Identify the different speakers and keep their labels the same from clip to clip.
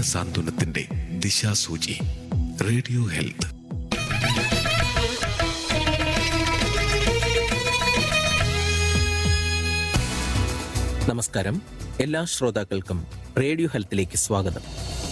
Speaker 1: മാനസാന്ത്വനത്തിന്റെ ദിശാസൂചി radio health
Speaker 2: നമസ്കാരം എല്ലാ ശ്രോതാക്കൾക്കും റേഡിയോ ഹെൽത്തിലേക്ക് സ്വാഗതം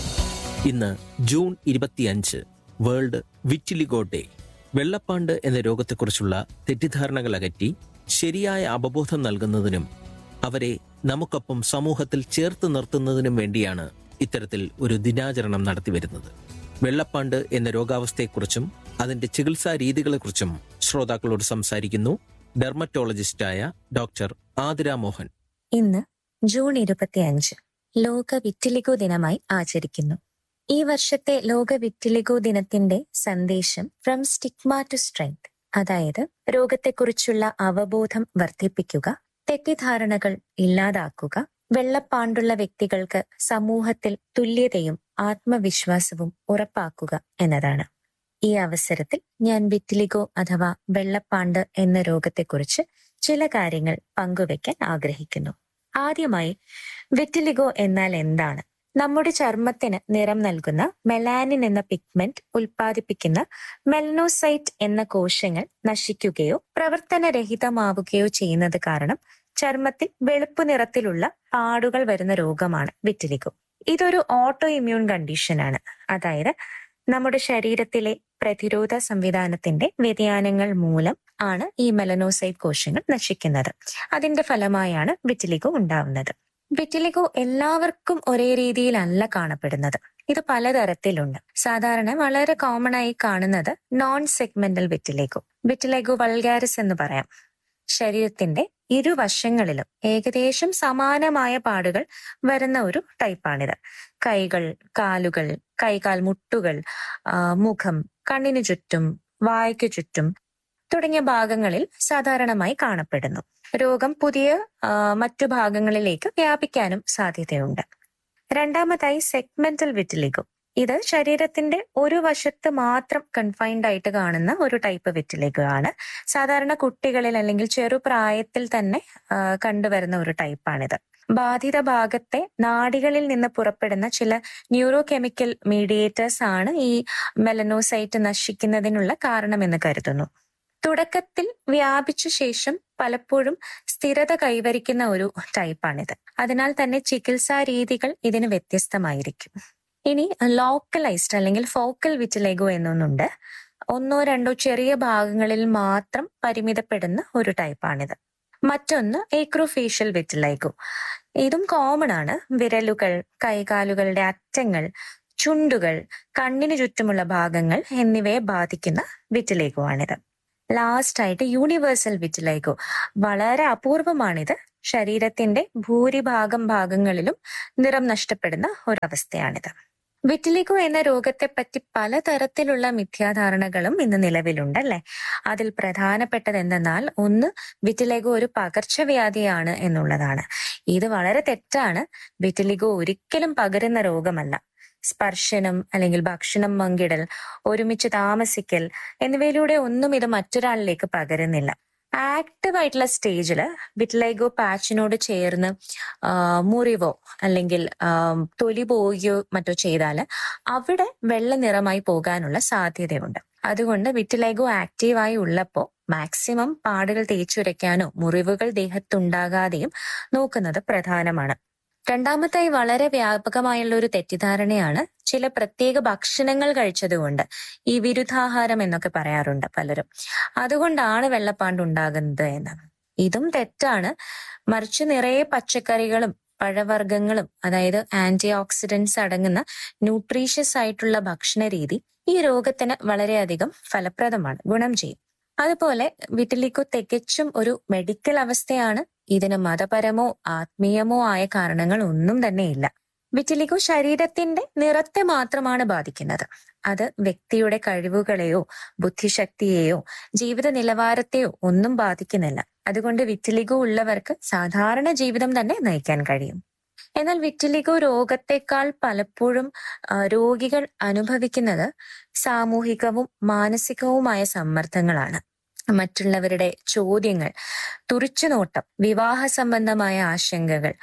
Speaker 2: ഇന്ന് ജൂൺ ഇരുപത്തിയഞ്ച് വേൾഡ് വിറ്റിലിഗോ ഡേ വെള്ളപ്പാണ്ട് എന്ന രോഗത്തെക്കുറിച്ചുള്ള തെറ്റിദ്ധാരണകൾ അകറ്റി ശരിയായ അവബോധം നൽകുന്നതിനും അവരെ നമുക്കൊപ്പം സമൂഹത്തിൽ ചേർത്ത് നിർത്തുന്നതിനും വേണ്ടിയാണ് ഇത്തരത്തിൽ ഒരു ദിനാചരണം നടത്തിവരുന്നത് വെള്ളപ്പാണ്ട് എന്ന രോഗാവസ്ഥയെക്കുറിച്ചും അതിന്റെ ചികിത്സാ രീതികളെക്കുറിച്ചും ശ്രോതാക്കളോട് സംസാരിക്കുന്നു ഡെർമറ്റോളജിസ്റ്റായ ഡോക്ടർ ആതിര മോഹൻ
Speaker 3: ഇന്ന് ജൂൺ ഇരുപത്തിയഞ്ച് ലോക വിറ്റിലിഗോ ദിനമായി ആചരിക്കുന്നു ഈ വർഷത്തെ ലോക വിറ്റിലിഗോ ദിനത്തിന്റെ സന്ദേശം ഫ്രം സ്റ്റിഗ്മ ടു സ്ട്രെങ്ത് അതായത് രോഗത്തെക്കുറിച്ചുള്ള അവബോധം വർദ്ധിപ്പിക്കുക തെറ്റിദ്ധാരണകൾ ഇല്ലാതാക്കുക വെള്ളപ്പാണ്ടുള്ള വ്യക്തികൾക്ക് സമൂഹത്തിൽ തുല്യതയും ആത്മവിശ്വാസവും ഉറപ്പാക്കുക എന്നതാണ് ഈ അവസരത്തിൽ ഞാൻ വിറ്റിലിഗോ അഥവാ വെള്ളപ്പാണ്ട് എന്ന രോഗത്തെക്കുറിച്ച് ചില കാര്യങ്ങൾ പങ്കുവെക്കാൻ ആഗ്രഹിക്കുന്നു ആദ്യമായി വിറ്റിലിഗോ എന്നാൽ എന്താണ് നമ്മുടെ ചർമ്മത്തിന് നിറം നൽകുന്ന മെലാനിൻ എന്ന പിഗ്മെന്റ് ഉൽപ്പാദിപ്പിക്കുന്ന മെലനോസൈറ്റ് എന്ന കോശങ്ങൾ നശിക്കുകയോ പ്രവർത്തനരഹിതമാവുകയോ ചെയ്യുന്നത് കാരണം ചർമ്മത്തിൽ വെളുപ്പ് നിറത്തിലുള്ള പാടുകൾ വരുന്ന രോഗമാണ് വിറ്റിലിഗോ ഇതൊരു ഓട്ടോ ഇമ്മ്യൂൺ കണ്ടീഷനാണ് അതായത് നമ്മുടെ ശരീരത്തിലെ പ്രതിരോധ സംവിധാനത്തിന്റെ വ്യതിയാനങ്ങൾ മൂലം ആണ് ഈ മെലനോസൈറ്റ് കോശങ്ങൾ നശിക്കുന്നത് അതിന്റെ ഫലമായാണ് വിറ്റിലിഗോ ഉണ്ടാവുന്നത് വിറ്റിലിഗോ എല്ലാവർക്കും ഒരേ രീതിയിലല്ല കാണപ്പെടുന്നത് ഇത് പലതരത്തിലുണ്ട് സാധാരണ വളരെ കോമൺ ആയി കാണുന്നത് non segmental vitiligo vitiligo vulgaris എന്ന് പറയാം ശരീരത്തിന്റെ ഇരുവശങ്ങളിലും ഏകദേശം സമാനമായ പാടുകൾ വരുന്ന ഒരു ടൈപ്പാണിത് കൈകൾ കാലുകൾ കൈകാൽ മുട്ടുകൾ ആ, മുഖം കണ്ണിനു ചുറ്റും വായ്ക്കു ചുറ്റും തുടങ്ങിയ ഭാഗങ്ങളിൽ സാധാരണമായി കാണപ്പെടുന്നു രോഗം പുതിയ ആ, മറ്റു ഭാഗങ്ങളിലേക്ക് വ്യാപിക്കാനും സാധ്യതയുണ്ട് രണ്ടാമതായി സെഗ്മെന്റൽ വിറ്റിലിഗോ ഇത് ശരീരത്തിന്റെ ഒരു വശത്ത് മാത്രം കൺഫൈൻഡ് ആയിട്ട് കാണുന്ന ഒരു ടൈപ്പ് വിറ്റിലിഗോ ആണ് സാധാരണ കുട്ടികളിൽ അല്ലെങ്കിൽ ചെറുപ്രായത്തിൽ തന്നെ ആ, കണ്ടുവരുന്ന ഒരു ടൈപ്പാണിത് ബാധിത ഭാഗത്തെ നാഡികളിൽ നിന്ന് പുറപ്പെടുന്ന ചില ന്യൂറോ കെമിക്കൽ മീഡിയേറ്റേഴ്സ് ആണ് ഈ മെലനോസൈറ്റ് നശിക്കുന്നതിനുള്ള കാരണമെന്ന് കരുതുന്നു തുടക്കത്തിൽ വ്യാപിച്ച ശേഷം പലപ്പോഴും സ്ഥിരത കൈവരിക്കുന്ന ഒരു ടൈപ്പാണിത് അതിനാൽ തന്നെ ചികിത്സാ രീതികൾ ഇതിന് വ്യത്യസ്തമായിരിക്കും ഇനി ലോക്കലൈസ്ഡ് അല്ലെങ്കിൽ ഫോക്കൽ വിറ്റിലേഗോ എന്നൊന്നുണ്ട് ഒന്നോ രണ്ടോ ചെറിയ ഭാഗങ്ങളിൽ മാത്രം പരിമിതപ്പെടുന്ന ഒരു ടൈപ്പാണിത് മറ്റൊന്ന് ഏക്രോഫേഷ്യൽ വിറ്റിലൈഗോ ഇതും കോമൺ ആണ് വിരലുകൾ കൈകാലുകളുടെ അറ്റങ്ങൾ ചുണ്ടുകൾ കണ്ണിന് ചുറ്റുമുള്ള ഭാഗങ്ങൾ എന്നിവയെ ബാധിക്കുന്ന വിറ്റിലേഗോ ആണിത് ലാസ്റ്റ് ആയിട്ട് യൂണിവേഴ്സൽ വിറ്റിലൈഗോ വളരെ അപൂർവമാണിത് ശരീരത്തിന്റെ ഭൂരിഭാഗം ഭാഗങ്ങളിലും നിറം നഷ്ടപ്പെടുന്ന ഒരവസ്ഥയാണിത് വിറ്റിലിഗോ എന്ന രോഗത്തെ പറ്റി പലതരത്തിലുള്ള മിഥ്യാധാരണകളും ഇന്ന് നിലവിലുണ്ടല്ലേ അതിൽ പ്രധാനപ്പെട്ടത് എന്തെന്നാൽ ഒന്ന് വിറ്റിലിഗോ ഒരു പകർച്ചവ്യാധിയാണ് എന്നുള്ളതാണ് ഇത് വളരെ തെറ്റാണ് വിറ്റിലിഗോ ഒരിക്കലും പകരുന്ന രോഗമല്ല സ്പർശനം അല്ലെങ്കിൽ ഭക്ഷണം പങ്കിടൽ ഒരുമിച്ച് താമസിക്കൽ എന്നിവയിലൂടെ ഒന്നും ഇത് മറ്റൊരാളിലേക്ക് പകരുന്നില്ല ആക്റ്റീവ് ആയിട്ടുള്ള സ്റ്റേജിൽ വിറ്റ്ലൈഗോ പാച്ചിനോട് ചേർന്ന് ആ, മുറിവോ അല്ലെങ്കിൽ ആ, തൊലി പോവുകയോ മറ്റോ ചെയ്താൽ അവിടെ വെള്ള നിറമായി പോകാനുള്ള സാധ്യതയുണ്ട് അതുകൊണ്ട് വിറ്റിലൈഗോ ആക്റ്റീവായി ഉള്ളപ്പോൾ മാക്സിമം പാടുകൾ തേച്ചുരയ്ക്കാനോ മുറിവുകൾ ദേഹത്തുണ്ടാകാതെയും നോക്കുന്നത് പ്രധാനമാണ് രണ്ടാമതായി വളരെ വ്യാപകമായുള്ള ഒരു തെറ്റിദ്ധാരണയാണ് ചില പ്രത്യേക ഭക്ഷണങ്ങൾ കഴിച്ചതുകൊണ്ട് ഈ വിരുദ്ധാഹാരം എന്നൊക്കെ പറയാറുണ്ട് പലരും അതുകൊണ്ടാണ് വെള്ളപ്പാണ്ട് ഉണ്ടാകുന്നത് എന്ന് ഇതും തെറ്റാണ് മറിച്ച് നിറയെ പച്ചക്കറികളും പഴവർഗ്ഗങ്ങളും അതായത് ആന്റി ഓക്സിഡന്റ്സ് അടങ്ങുന്ന ന്യൂട്രീഷ്യസ് ആയിട്ടുള്ള ഭക്ഷണ രീതി ഈ രോഗത്തിന് വളരെയധികം ഫലപ്രദമാണ് ഗുണം ചെയ്യും അതുപോലെ വിറ്റിലിക്കു തികച്ചും ഒരു മെഡിക്കൽ അവസ്ഥയാണ് ഇതിന് മതപരമോ ആത്മീയമോ ആയ കാരണങ്ങൾ ഒന്നും തന്നെയില്ല വിറ്റിലിഗോ ശരീരത്തിന്റെ നിറത്തെ മാത്രമാണ് ബാധിക്കുന്നത് അത് വ്യക്തിയുടെ കഴിവുകളെയോ ബുദ്ധിശക്തിയെയോ ജീവിത നിലവാരത്തെയോ ഒന്നും ബാധിക്കുന്നില്ല അതുകൊണ്ട് വിറ്റിലിഗോ ഉള്ളവർക്ക് സാധാരണ ജീവിതം തന്നെ നയിക്കാൻ കഴിയും എന്നാൽ വിറ്റിലിഗോ രോഗത്തെക്കാൾ പലപ്പോഴും ആ, രോഗികൾ അനുഭവിക്കുന്നത് സാമൂഹികവും മാനസികവുമായ സമ്മർദ്ദങ്ങളാണ് മറ്റുള്ളവരുടെ ചോദ്യങ്ങൾ തുറിച്ചുനോട്ടം വിവാഹ സംബന്ധമായ ആശങ്കകൾ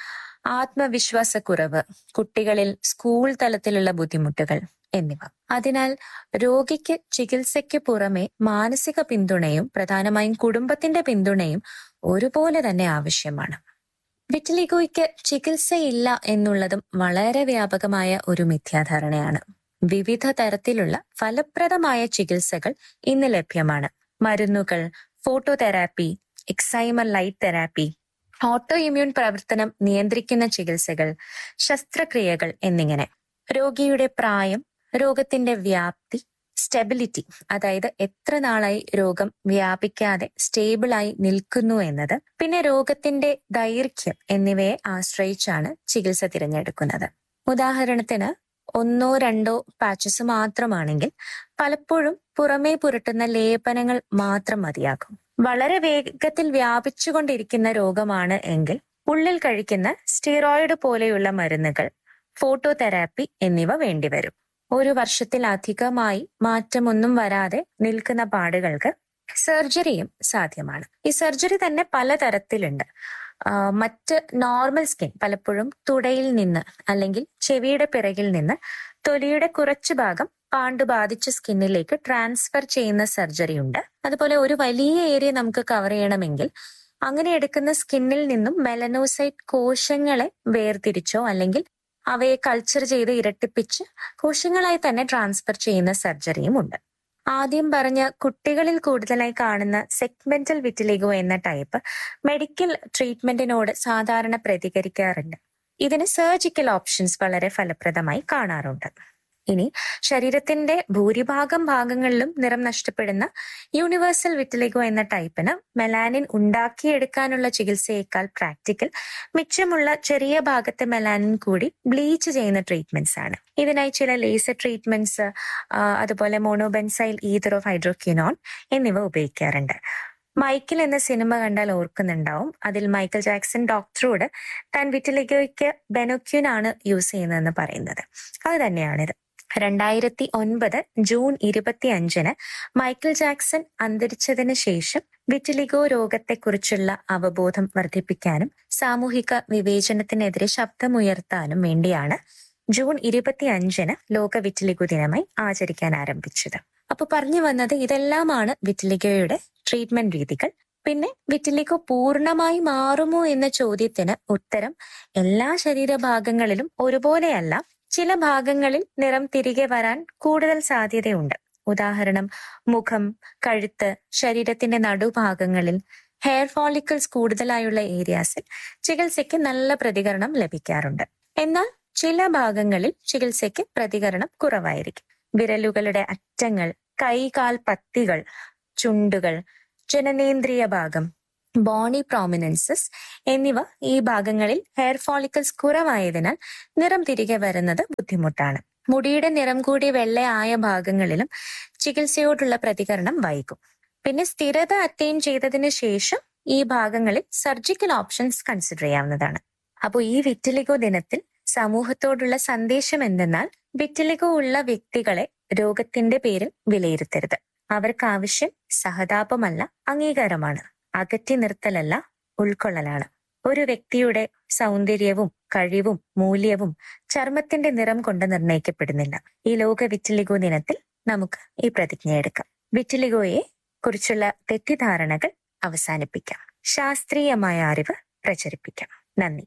Speaker 3: ആത്മവിശ്വാസക്കുറവ് കുട്ടികളിൽ സ്കൂൾ തലത്തിലുള്ള ബുദ്ധിമുട്ടുകൾ എന്നിവ അതിനാൽ രോഗിക്ക് ചികിത്സയ്ക്ക് പുറമെ മാനസിക പിന്തുണയും പ്രധാനമായും കുടുംബത്തിന്റെ പിന്തുണയും ഒരുപോലെ തന്നെ ആവശ്യമാണ് വിറ്റിലിഗോയ്ക്ക് ചികിത്സയില്ല എന്നുള്ളതും വളരെ വ്യാപകമായ ഒരു മിഥ്യാധാരണയാണ് വിവിധ തരത്തിലുള്ള ഫലപ്രദമായ ചികിത്സകൾ ഇന്ന് ലഭ്യമാണ് മരുന്നുകൾ phototherapy excimer light therapy autoimmune പ്രവർത്തനം നിയന്ത്രിക്കുന്ന ചികിത്സകൾ ശസ്ത്രക്രിയകൾ എന്നിങ്ങനെ രോഗിയുടെ പ്രായം രോഗത്തിന്റെ വ്യാപ്തി സ്റ്റെബിലിറ്റി അതായത് എത്ര നാളായി രോഗം വ്യാപിക്കാതെ സ്റ്റേബിളായി നിൽക്കുന്നു എന്നത് പിന്നെ രോഗത്തിന്റെ ദൈർഘ്യം എന്നിവയെ ആശ്രയിച്ചാണ് ചികിത്സ തിരഞ്ഞെടുക്കുന്നത് ഉദാഹരണത്തിന് ഒന്നോ രണ്ടോ പാച്ചസ് മാത്രമാണെങ്കിൽ പലപ്പോഴും പുറമേ പുരട്ടുന്ന ലേപനങ്ങൾ മാത്രം മതിയാകും വളരെ വേഗത്തിൽ വ്യാപിച്ചുകൊണ്ടിരിക്കുന്ന രോഗമാണ് എങ്കിൽ ഉള്ളിൽ കഴിക്കുന്ന സ്റ്റിറോയിഡ് പോലെയുള്ള മരുന്നുകൾ ഫോട്ടോതെറാപ്പി എന്നിവ വേണ്ടിവരും ഒരു വർഷത്തിലധികമായി മാറ്റമൊന്നും വരാതെ നിൽക്കുന്ന പാടുകൾക്ക് സർജറിയും സാധ്യമാണ് ഈ സർജറി തന്നെ പലതരത്തിലുണ്ട് ആ, മറ്റ് നോർമൽ സ്കിൻ പലപ്പോഴും തുടയിൽ നിന്ന് അല്ലെങ്കിൽ ചെവിയുടെ പിറകിൽ നിന്ന് തൊലിയുടെ കുറച്ചു ഭാഗം പാണ്ട് ബാധിച്ച സ്കിന്നിലേക്ക് ട്രാൻസ്ഫർ ചെയ്യുന്ന സർജറി ഉണ്ട് അതുപോലെ ഒരു വലിയ ഏരിയ നമുക്ക് കവർ ചെയ്യണമെങ്കിൽ അങ്ങനെ എടുക്കുന്ന സ്കിന്നിൽ നിന്നും മെലനോസൈറ്റ് കോശങ്ങളെ വേർതിരിച്ചോ അല്ലെങ്കിൽ അവയെ കൾച്ചർ ചെയ്ത് ഇരട്ടിപ്പിച്ച് കോശങ്ങളായി തന്നെ ട്രാൻസ്ഫർ ചെയ്യുന്ന സർജറിയും ഉണ്ട് ആദ്യം പറഞ്ഞ കുട്ടികളിൽ കൂടുതലായി കാണുന്ന സെഗ്മെന്റൽ വിറ്റിലിഗോ എന്ന ടൈപ്പ് മെഡിക്കൽ ട്രീറ്റ്മെന്റിനോട് സാധാരണ പ്രതികരിക്കാറുണ്ട് ഇതിന് സർജിക്കൽ ഓപ്ഷൻസ് വളരെ ഫലപ്രദമായി കാണാറുണ്ട് ഇനി ശരീരത്തിന്റെ ഭൂരിഭാഗം ഭാഗങ്ങളിലും നിറം നഷ്ടപ്പെടുന്ന യൂണിവേഴ്സൽ വിറ്റിലിഗോ എന്ന ടൈപ്പിന് മെലാനിൻ ഉണ്ടാക്കിയെടുക്കാനുള്ള ചികിത്സയേക്കാൾ പ്രാക്ടിക്കൽ മിച്ചമുള്ള ചെറിയ ഭാഗത്തെ മെലാനിൻ കൂടി ബ്ലീച്ച് ചെയ്യുന്ന ട്രീറ്റ്മെന്റ്സ് ആണ് ഇതിനായി ചില ലേസർ ട്രീറ്റ്മെന്റ്സ് അതുപോലെ മോണോബെൻസൈൽ ഈതർ ഓഫ് ഹൈഡ്രോക്യൂനോൺ എന്നിവ ഉപയോഗിക്കാറുണ്ട് മൈക്കിൾ എന്ന സിനിമ കണ്ടാൽ ഓർക്കുന്നുണ്ടാവും അതിൽ മൈക്കൽ ജാക്സൺ ഡോക്ടറോട് താൻ വിറ്റിലിഗോയ്ക്ക് ബെനോക്യൂൻ ആണ് യൂസ് ചെയ്യുന്നതെന്ന് പറയുന്നത് അത് തന്നെയാണിത് രണ്ടായിരത്തി ഒൻപത് ജൂൺ ഇരുപത്തി അഞ്ചിന് മൈക്കിൾ ജാക്സൺ അന്തരിച്ചതിന് ശേഷം വിറ്റിലിഗോ രോഗത്തെക്കുറിച്ചുള്ള അവബോധം വർദ്ധിപ്പിക്കാനും സാമൂഹിക വിവേചനത്തിനെതിരെ ശബ്ദമുയർത്താനും വേണ്ടിയാണ് ജൂൺ ഇരുപത്തി അഞ്ചിന് ലോക വിറ്റിലിഗോ ദിനമായി ആചരിക്കാൻ ആരംഭിച്ചത് അപ്പൊ പറഞ്ഞു വന്നത് ഇതെല്ലാമാണ് വിറ്റിലിഗോയുടെ ട്രീറ്റ്മെന്റ് രീതികൾ പിന്നെ വിറ്റിലിഗോ പൂർണ്ണമായി മാറുമോ എന്ന ചോദ്യത്തിന് ഉത്തരം എല്ലാ ശരീരഭാഗങ്ങളിലും ഒരുപോലെയല്ല ചില ഭാഗങ്ങളിൽ നിറം തിരികെ വരാൻ കൂടുതൽ സാധ്യതയുണ്ട് ഉദാഹരണം മുഖം കഴുത്ത് ശരീരത്തിന്റെ നടുഭാഗങ്ങളിൽ ഹെയർ ഫോളിക്കിൾസ് കൂടുതലായുള്ള ഏരിയാസിൽ ചികിത്സയ്ക്ക് നല്ല പ്രതികരണം ലഭിക്കാറുണ്ട് എന്നാൽ ചില ഭാഗങ്ങളിൽ ചികിത്സയ്ക്ക് പ്രതികരണം കുറവായിരിക്കും വിരലുകളുടെ അറ്റങ്ങൾ കൈകാൽ പത്തികൾ ചുണ്ടുകൾ ജനനേന്ദ്രിയ ഭാഗം ബോണി പ്രോമിനൻസസ് എന്നിവ ഈ ഭാഗങ്ങളിൽ ഹെയർ ഫോളിക്കിൾസ് കുറവായതിനാൽ നിറം തിരികെ വരുന്നത് ബുദ്ധിമുട്ടാണ് മുടിയുടെ നിറം കൂടി വെള്ളയായ ഭാഗങ്ങളിലും ചികിത്സയോടുള്ള പ്രതികരണം വൈകും പിന്നെ സ്ഥിരത അറ്റൈൻ ചെയ്തതിന് ശേഷം ഈ ഭാഗങ്ങളിൽ സർജിക്കൽ ഓപ്ഷൻസ് കൺസിഡർ ചെയ്യാവുന്നതാണ് അപ്പോൾ ഈ വിറ്റിലിഗോ ദിനത്തിൽ സമൂഹത്തോടുള്ള സന്ദേശം എന്തെന്നാൽ വിറ്റിലിഗോ ഉള്ള വ്യക്തികളെ രോഗത്തിന്റെ പേരിൽ വിലയിരുത്തരുത് അവർക്ക് ആവശ്യം സഹതാപമല്ല അംഗീകാരമാണ് അകറ്റി നിർത്തലല്ല ഉൾക്കൊള്ളലാണ് ഒരു വ്യക്തിയുടെ സൗന്ദര്യവും കഴിവും മൂല്യവും ചർമ്മത്തിന്റെ നിറം കൊണ്ട് നിർണ്ണയിക്കപ്പെടുന്നില്ല ഈ ലോക വിറ്റിലിഗോ ദിനത്തിൽ നമുക്ക് ഈ പ്രതിജ്ഞ എടുക്കാം വിറ്റിലിഗോയെ കുറിച്ചുള്ള തെറ്റിദ്ധാരണകൾ അവസാനിപ്പിക്കാം ശാസ്ത്രീയമായ അറിവ് പ്രചരിപ്പിക്കാം നന്ദി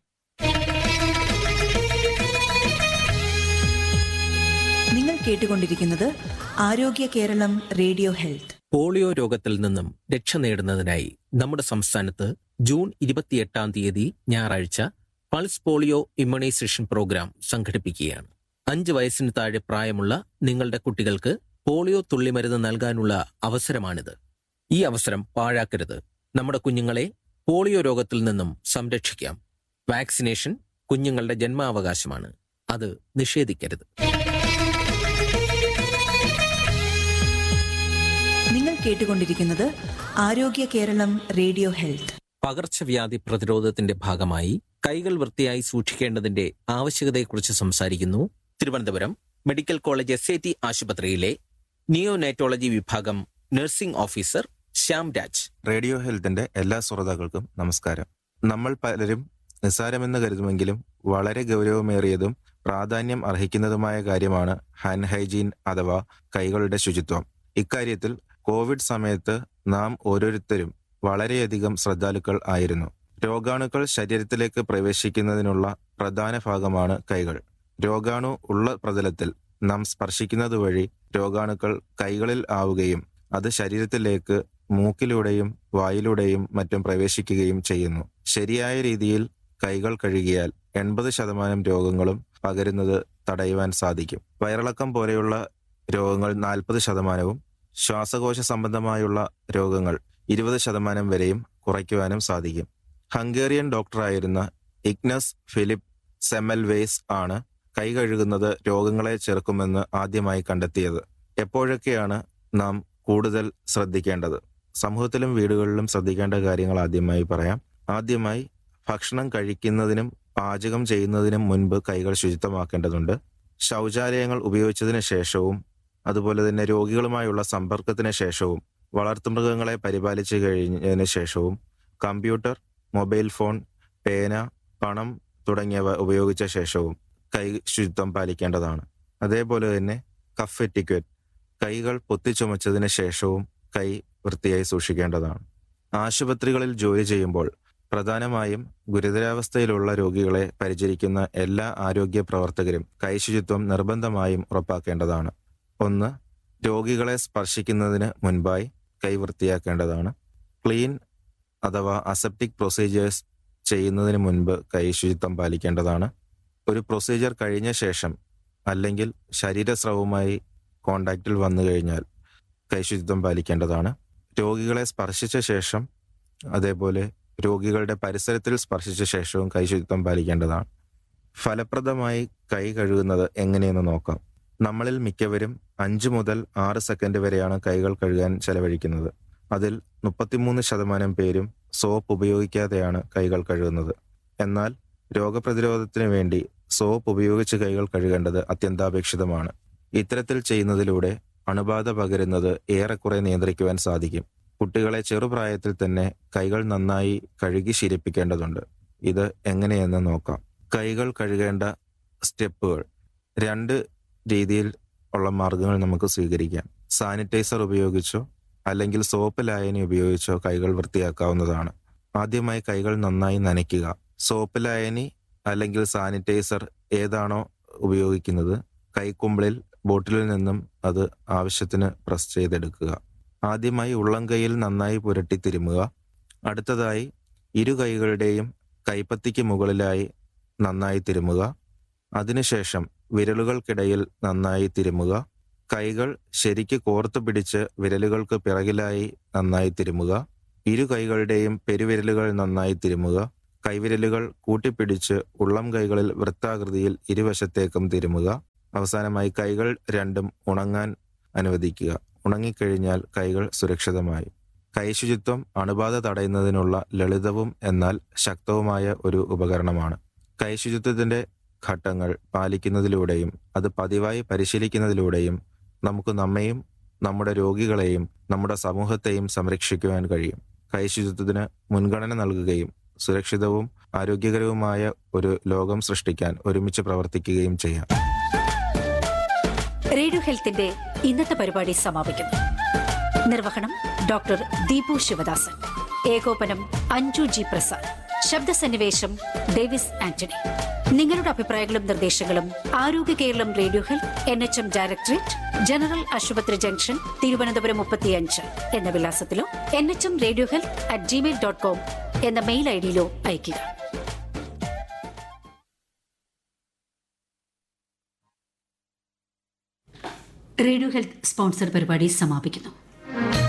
Speaker 4: നിങ്ങൾ കേട്ടുകൊണ്ടിരിക്കുന്നത് ആരോഗ്യ കേരളം റേഡിയോ ഹെൽത്ത്
Speaker 2: പോളിയോ രോഗത്തിൽ നിന്നും രക്ഷ നേടുന്നതിനായി നമ്മുടെ സംസ്ഥാനത്ത് ജൂൺ ഇരുപത്തിയെട്ടാം തീയതി ഞായറാഴ്ച പൾസ് പോളിയോ ഇമ്മ്യൂണൈസേഷൻ പ്രോഗ്രാം സംഘടിപ്പിക്കുകയാണ് അഞ്ച് വയസ്സിന് താഴെ പ്രായമുള്ള നിങ്ങളുടെ കുട്ടികൾക്ക് പോളിയോ തുള്ളിമരുന്ന് നൽകാനുള്ള അവസരമാണിത് ഈ അവസരം പാഴാക്കരുത് നമ്മുടെ കുഞ്ഞുങ്ങളെ പോളിയോ രോഗത്തിൽ നിന്നും സംരക്ഷിക്കാം വാക്സിനേഷൻ കുഞ്ഞുങ്ങളുടെ ജന്മാവകാശമാണ് അത് നിഷേധിക്കരുത്
Speaker 4: നിങ്ങൾ കേട്ടുകൊണ്ടിരിക്കുന്നത് ആരോഗ്യ കേരളം റേഡിയോ ഹെൽത്ത്
Speaker 2: പകർച്ചവ്യാധി പ്രതിരോധത്തിന്റെ ഭാഗമായി കൈകൾ വൃത്തിയായി സൂക്ഷിക്കേണ്ടതിന്റെ ആവശ്യകതയെക്കുറിച്ച് സംസാരിക്കുന്നു തിരുവനന്തപുരം medical college S I T ആശുപത്രിയിലെ നിയോനൈറ്റോളജി വിഭാഗം nursing officer Shyam Raj
Speaker 5: radio ഹെൽത്തിന്റെ എല്ലാ ശ്രോതാക്കൾക്കും നമസ്കാരം നമ്മൾ പലരും നിസ്സാരമെന്ന് കരുതുമെങ്കിലും വളരെ ഗൗരവമേറിയതും പ്രാധാന്യം അർഹിക്കുന്നതുമായ കാര്യമാണ് ഹാൻഡ് ഹൈജീൻ അഥവാ കൈകളുടെ ശുചിത്വം ഇക്കാര്യത്തിൽ കോവിഡ് സമയത്ത് നാം ഓരോരുത്തരും വളരെയധികം ശ്രദ്ധാലുക്കൾ ആയിരുന്നു രോഗാണുക്കൾ ശരീരത്തിലേക്ക് പ്രവേശിക്കുന്നതിനുള്ള പ്രധാന ഭാഗമാണ് കൈകൾ രോഗാണു ഉള്ള പ്രതലത്തിൽ നാം സ്പർശിക്കുന്നത് വഴി രോഗാണുക്കൾ കൈകളിൽ ആവുകയും അത് ശരീരത്തിലേക്ക് മൂക്കിലൂടെയും വായിലൂടെയും മറ്റും പ്രവേശിക്കുകയും ചെയ്യുന്നു ശരിയായ രീതിയിൽ കൈകൾ കഴുകിയാൽ എൺപത് ശതമാനം രോഗങ്ങളും പകരുന്നത് തടയുവാൻ സാധിക്കും വയറിളക്കം പോലെയുള്ള രോഗങ്ങൾ നാൽപ്പത് ശതമാനവും ശ്വാസകോശ സംബന്ധമായുള്ള രോഗങ്ങൾ ഇരുപത് ശതമാനം വരെയും കുറയ്ക്കുവാനും സാധിക്കും ഹംഗേറിയൻ ഡോക്ടറായിരുന്ന ഇഗ്നസ് ഫിലിപ്പ് സെമൽവേസ് ആണ് കൈ കഴുകുന്നത് രോഗങ്ങളെ ചെറുക്കുമെന്ന് ആദ്യമായി കണ്ടെത്തിയത് എപ്പോഴൊക്കെയാണ് നാം കൂടുതൽ ശ്രദ്ധിക്കേണ്ടത് സമൂഹത്തിലും വീടുകളിലും ശ്രദ്ധിക്കേണ്ട കാര്യങ്ങൾ ആദ്യമായി പറയാം ആദ്യമായി ഭക്ഷണം കഴിക്കുന്നതിനും പാചകം ചെയ്യുന്നതിനും മുൻപ് കൈകൾ ശുചിത്വമാക്കേണ്ടതുണ്ട് ശൗചാലയങ്ങൾ ഉപയോഗിച്ചതിന് ശേഷവും അതുപോലെ തന്നെ രോഗികളുമായുള്ള സമ്പർക്കത്തിന് ശേഷവും വളർത്തുമൃഗങ്ങളെ പരിപാലിച്ചു കഴിഞ്ഞതിന് ശേഷവും കമ്പ്യൂട്ടർ മൊബൈൽ ഫോൺ പേന പണം തുടങ്ങിയവ ഉപയോഗിച്ച ശേഷവും കൈ ശുചിത്വം പാലിക്കേണ്ടതാണ് അതേപോലെ തന്നെ കഫ് എറ്റിക്വറ്റ് കൈകൾ പൊത്തിച്ചുമച്ചതിന് ശേഷവും കൈ വൃത്തിയായി സൂക്ഷിക്കേണ്ടതാണ് ആശുപത്രികളിൽ ജോലി ചെയ്യുമ്പോൾ പ്രധാനമായും ഗുരുതരാവസ്ഥയിലുള്ള രോഗികളെ പരിചരിക്കുന്ന എല്ലാ ആരോഗ്യ പ്രവർത്തകരും കൈശുചിത്വം നിർബന്ധമായും ഉറപ്പാക്കേണ്ടതാണ് ഒന്ന് രോഗികളെ സ്പർശിക്കുന്നതിന് മുൻപായി കൈ വൃത്തിയാക്കേണ്ടതാണ് ക്ലീൻ അഥവാ അസെപ്റ്റിക് പ്രൊസീജിയേഴ്സ് ചെയ്യുന്നതിന് മുൻപ് കൈ ശുചിത്വം പാലിക്കേണ്ടതാണ് ഒരു പ്രൊസീജിയർ കഴിഞ്ഞ ശേഷം അല്ലെങ്കിൽ ശരീരസ്രവവുമായി കോണ്ടാക്റ്റിൽ വന്നു കഴിഞ്ഞാൽ കൈശുചിത്വം പാലിക്കേണ്ടതാണ് രോഗികളെ സ്പർശിച്ച ശേഷം അതേപോലെ രോഗികളുടെ പരിസരത്തിൽ സ്പർശിച്ച ശേഷവും കൈശുചിത്വം പാലിക്കേണ്ടതാണ് ഫലപ്രദമായി കൈ കഴുകുന്നത് എങ്ങനെയെന്ന് നോക്കാം നമ്മളിൽ മിക്കവരും അഞ്ച് മുതൽ ആറ് സെക്കൻഡ് വരെയാണ് കൈകൾ കഴുകാൻ ചെലവഴിക്കുന്നത് അതിൽ മുപ്പത്തിമൂന്ന് ശതമാനം പേരും സോപ്പ് ഉപയോഗിക്കാതെയാണ് കൈകൾ കഴുകുന്നത് എന്നാൽ രോഗപ്രതിരോധത്തിന് വേണ്ടി സോപ്പ് ഉപയോഗിച്ച് കൈകൾ കഴുകേണ്ടത് അത്യന്താപേക്ഷിതമാണ് ഇത്തരത്തിൽ ചെയ്യുന്നതിലൂടെ അണുബാധ പകരുന്നത് ഏറെക്കുറെ നിയന്ത്രിക്കുവാൻ സാധിക്കും കുട്ടികളെ ചെറുപ്രായത്തിൽ തന്നെ കൈകൾ നന്നായി കഴുകി ശീലിപ്പിക്കേണ്ടതുണ്ട് ഇത് എങ്ങനെയെന്ന് നോക്കാം കൈകൾ കഴുകേണ്ട സ്റ്റെപ്പുകൾ രണ്ട് രീതിയിൽ ഉള്ള മാർഗങ്ങൾ നമുക്ക് സ്വീകരിക്കാം സാനിറ്റൈസർ ഉപയോഗിച്ചോ അല്ലെങ്കിൽ സോപ്പ് ലായനി ഉപയോഗിച്ചോ കൈകൾ വൃത്തിയാക്കാവുന്നതാണ് ആദ്യമായി കൈകൾ നന്നായി നനയ്ക്കുക സോപ്പ് ലായനി അല്ലെങ്കിൽ സാനിറ്റൈസർ ഏതാണോ ഉപയോഗിക്കുന്നത് കൈക്കുമ്പിളിൽ ബോട്ടിലിൽ നിന്നും അത് ആവശ്യത്തിന് പ്രസ് ചെയ്തെടുക്കുക ആദ്യമായി ഉള്ളം കൈയിൽ നന്നായി പുരട്ടി തിരുമുക അടുത്തതായി ഇരു കൈകളുടെയും കൈപ്പത്തിക്ക് മുകളിലായി നന്നായി തിരുമുക അതിനുശേഷം വിരലുകൾക്കിടയിൽ നന്നായി തിരുമുക കൈകൾ ശരിക്ക് കോർത്തു പിടിച്ച് വിരലുകൾക്ക് പിറകിലായി നന്നായി തിരുമുക ഇരു കൈകളുടെയും പെരുവിരലുകൾ നന്നായി തിരുമുക കൈവിരലുകൾ കൂട്ടിപ്പിടിച്ച് ഉള്ളം കൈകളിൽ വൃത്താകൃതിയിൽ ഇരുവശത്തേക്കും തിരുമുക അവസാനമായി കൈകൾ രണ്ടും ഉണങ്ങാൻ അനുവദിക്കുക ഉണങ്ങിക്കഴിഞ്ഞാൽ കൈകൾ സുരക്ഷിതമായി കൈശുചിത്വം അണുബാധ തടയുന്നതിനുള്ള ലളിതവും എന്നാൽ ശക്തവുമായ ഒരു ഉപകരണമാണ് കൈശുചിത്വത്തിന്റെ ഘട്ടങ്ങൾ പാലിക്കുന്നതിലൂടെയും അത് പതിവായി പരിശീലിക്കുന്നതിലൂടെയും നമുക്ക് നമ്മെയും നമ്മുടെ രോഗികളെയും നമ്മുടെ സമൂഹത്തെയും സംരക്ഷിക്കുവാൻ കഴിയും കൈശുചിത്വത്തിന് മുൻഗണന നൽകുകയും സുരക്ഷിതവും ആരോഗ്യകരവുമായ ഒരു ലോകം സൃഷ്ടിക്കാൻ ഒരുമിച്ച് പ്രവർത്തിക്കുകയും ചെയ്യാം
Speaker 6: റേഡിയോ ഹെൽത്തിന്റെ ഇന്നത്തെ പരിപാടി സമാപിക്കുന്നു നിർവഹണം ഡോക്ടർ ദീപു ശിവദാസൻ ഏകോപനം അഞ്ജു ജി പ്രസാദ് ശബ്ദസന്നിവേശം ഡേവിസ് ആന്റണി നിങ്ങളുടെ അഭിപ്രായങ്ങളും നിർദ്ദേശങ്ങളും Arogya Keralam radio health N H M directorate general ആശുപത്രി ജംഗ്ഷൻ തിരുവനന്തപുരം മുപ്പത്തിയഞ്ച് എന്ന വിലാസത്തിലോ N H M radio health at Gmail dot com എന്ന മെയിൽ ഐ ഡിയിലോ അയയ്ക്കുക റേഡിയോ ഹെൽത്ത് സ്പോൺസർ പരിപാടി സമാപിക്കുന്നു